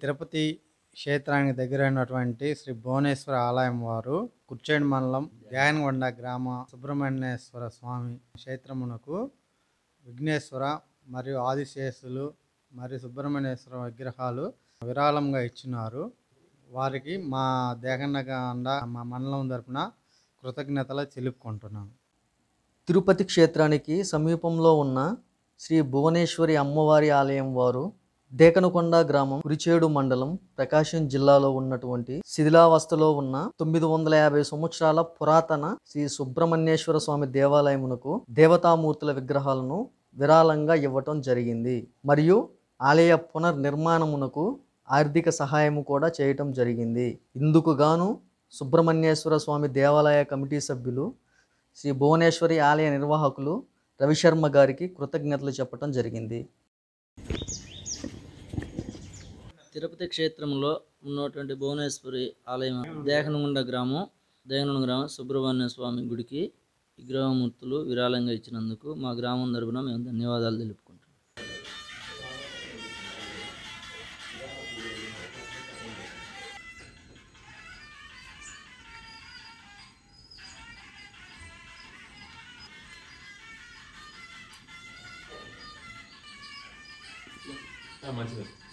తిరుపతి క్షేత్రానికి దగ్గరైనటువంటి శ్రీ భువనేశ్వర ఆలయం వారు కుర్చేడు మండలం గాయనగొండ గ్రామ సుబ్రహ్మణ్యేశ్వర స్వామి క్షేత్రమునకు విఘ్నేశ్వర మరియు ఆదిశేషులు మరియు సుబ్రహ్మణ్యేశ్వర విగ్రహాలు విరాళంగా ఇచ్చినారు వారికి మా దేగన్నగండ మా మండలం తరపున కృతజ్ఞతలు తెలుపుకుంటున్నాను తిరుపతి క్షేత్రానికి సమీపంలో ఉన్న శ్రీ భువనేశ్వరి అమ్మవారి ఆలయం వారు దేకనకొండ గ్రామం కురిచేడు మండలం ప్రకాశం జిల్లాలో ఉన్నటువంటి శిథిలావస్థలో ఉన్న తొమ్మిది వందల యాభై సంవత్సరాల పురాతన శ్రీ సుబ్రహ్మణ్యేశ్వర స్వామి దేవాలయమునకు దేవతామూర్తుల విగ్రహాలను విరాళంగా ఇవ్వటం జరిగింది మరియు ఆలయ పునర్నిర్మాణమునకు ఆర్థిక సహాయము కూడా చేయటం జరిగింది ఇందుకు గాను సుబ్రహ్మణ్యేశ్వర స్వామి దేవాలయ కమిటీ సభ్యులు శ్రీ భువనేశ్వరి ఆలయ నిర్వాహకులు రవిశర్మ గారికి కృతజ్ఞతలు చెప్పడం జరిగింది తిరుపతి క్షేత్రంలో ఉన్నటువంటి భువనేశ్వరి ఆలయం దేహనగుండ గ్రామం దేహనగుండ గ్రామం సుబ్రహ్మణ్య స్వామి గుడికి విగ్రహమూర్తులు విరాళంగా ఇచ్చినందుకు మా గ్రామం తరపున మేము ధన్యవాదాలు తెలుపుకుంటాం మంచిది